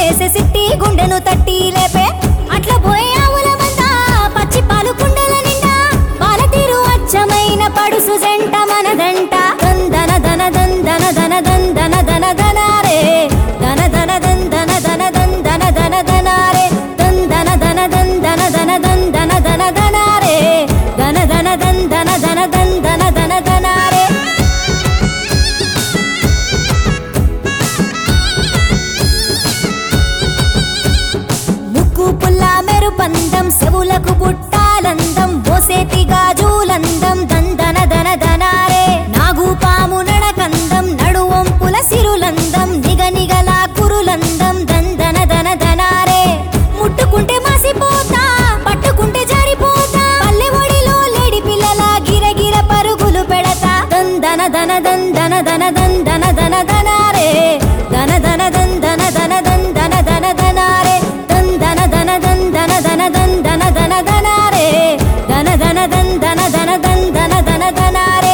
వేసే సిట్టి గుండెను తట్టి లేపే అట్ల పోయే ఆవుల మంద పచ్చి పాలు కుండల నిండా పాల తీరు అచ్చమైన పడుసు జంట మనదంట దందన దన దందన దన దందన దన దనారే దన దన దందన దన దందన దన దనారే దందన దన దందన దన దందన దన దనారే దన దన దందన దన దందన దన దనారే ముక్కు పుల్ల మెరుపందం చెవులకు బుట్టాలందం బోసేతి గాజులందం దందన దన దనారే నాగు పాము నడకందం నడువంపుల సిరులందం నిగ నిగల కురులందం దందన దన దనారే ముట్టుకుంటే మాసిపోతా పట్టుకుంటే జారిపోతా పల్లె ఒడిలో లేడి పిల్లల గిరగిర పరుగులు పెడతా దందన దన దందన దన దందన దన దనారే దన దన దందన దన దందన దన దనారే దందన దన దందన దన దందన దన దనారే దన దన దందన దన దందన దన దనారే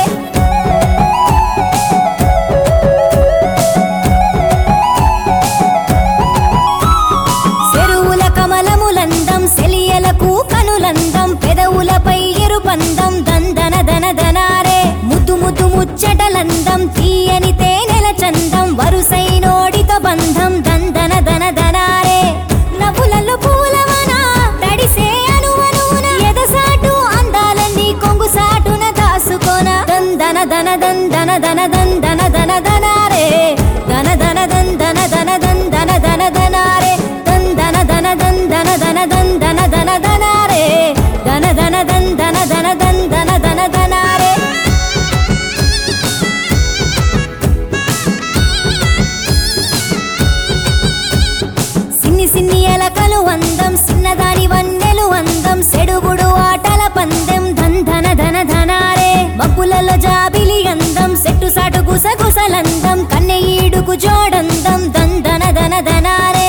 చెరువుల కమలములందం సెలియలకు కనులందం పెదవులపై ఎరుపందం దందన దన దనారే ముద్దు ముద్దు ముచ్చటలందం తీయని తేనెల చందం వరుసైనోడిత బంధం దందన దన దనారే నవ్వులలో పూలవన తడిసే అనువనున ఎదసాటు అందాలన్నీ కొంగు సాటున దాసుకోన దందన దన దందన దన దందన దన దనారే దన దన దందన దన దందన దన దనారే దందన దన దందన దన దందన దన దనారే దన దన దందన దన దందన దన దనారే సిన్ని సిన్ని ఎలకలు అందం చిన్నదాని వన్నెలు అందం సెడుగుడు ఆటల పందెం ధన ధన ధనారే మబ్బులలో జాబిలి అందం సెట్టు సాటు గుసగుసలందం కన్నె ఈడుకు జోడందం దందన ధన ధనారే